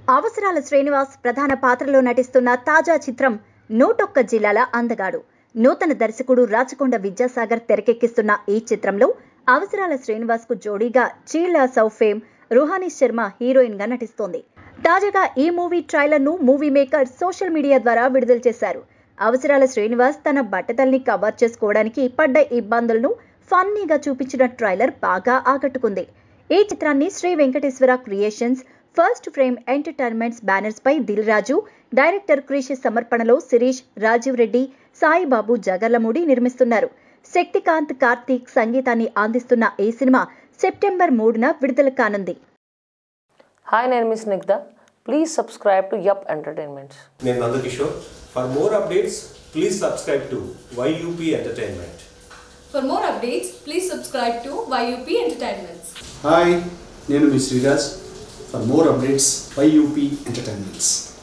అవసరాల శ్రీనివాస్ ప్రధాన పాత్రలో నటిస్తున్న తాజా చిత్రం నూటొక్క జిల్లాల అందగాడు నూతన దర్శకుడు రాచకొండ విద్యాసాగర్ తెరకెక్కిస్తున్న ఈ చిత్రంలో అవసరాల శ్రీనివాస్ కు జోడీగా చీలా సౌ ఫేమ్ రుహానీ శర్మ హీరోయిన్ గా నటిస్తోంది తాజాగా ఈ మూవీ ట్రైలర్ ను మూవీ మేకర్ సోషల్ మీడియా ద్వారా విడుదల చేశారు అవసరాల శ్రీనివాస్ తన బట్టతల్ని కవర్ చేసుకోవడానికి పడ్డ ఇబ్బందులను ఫన్నీగా చూపించిన ట్రైలర్ బాగా ఆకట్టుకుంది ఈ చిత్రాన్ని Sri Venkateswara creations first frame entertainments banners పై దిల్ రాజు డైరెక్టర్ క్రిష్ సమర్పణలో శిరీష్ రాజీవ్ రెడ్డి సాయిబాబు జగర్లమూడి నిర్మిస్తున్నారు శక్తికాంత్ కార్తీక్ సంగీతాన్ని అందిస్తున్న ఈ సినిమా సెప్టెంబర్ మూడున విడుదల కానుంది హాయ్ నేను miss Nigdha please subscribe to YUP entertainments నేను Nandakishore for more updates please subscribe to Y U P entertainment For more updates, please subscribe to YUP Entertainments. Hi నేను మీ Sriraj for more updates Y U P entertainments